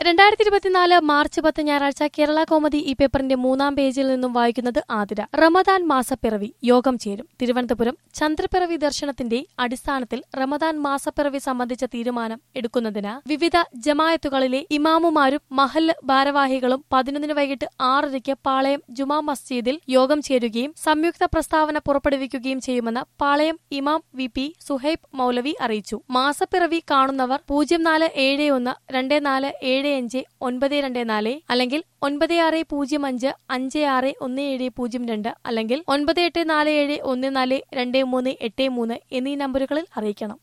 രണ്ടായിരത്തി ഇരുപത്തിനാല് മാർച്ച് പത്ത് ഞായറാഴ്ച കേരള കോമഡി ഈ പേപ്പറിന്റെ മൂന്നാം പേജിൽ നിന്നും വായിക്കുന്നത് ആതിര റമദാൻ മാസപ്പിറവി യോഗം ചേരും തിരുവനന്തപുരം ചന്ദ്രപ്പിറവി ദർശനത്തിന്റെ അടിസ്ഥാനത്തിൽ റമദാൻ മാസപ്പിറവി സംബന്ധിച്ച തീരുമാനം എടുക്കുന്നതിന് വിവിധ ജമായത്തുകളിലെ ഇമാമുമാരും മഹല്ല് ഭാരവാഹികളും പതിനൊന്നിന് വൈകിട്ട് ആറരയ്ക്ക് പാളയം ജുമാ മസ്ജിദിൽ യോഗം ചേരുകയും സംയുക്ത പ്രസ്താവന പുറപ്പെടുവിക്കുകയും ചെയ്യുമെന്ന് പാളയം ഇമാം വി പി സുഹൈബ് മൗലവി അറിയിച്ചു മാസപ്പിറവി കാണുന്നവർ പൂജ്യം നാല് ഏഴ് ഒന്ന് രണ്ട് നാല് ഏഴ് അഞ്ച് ഒൻപത് രണ്ട് നാല് അല്ലെങ്കിൽ ഒൻപത് ആറ് പൂജ്യം അഞ്ച് അഞ്ച് ആറ് ഒന്ന് ഏഴ് പൂജ്യം രണ്ട് അല്ലെങ്കിൽ ഒൻപത് എട്ട് നാല് ഏഴ് ഒന്ന് നാല് രണ്ട് മൂന്ന് എട്ട് മൂന്ന് എന്നീ നമ്പറുകളിൽ അറിയിക്കണം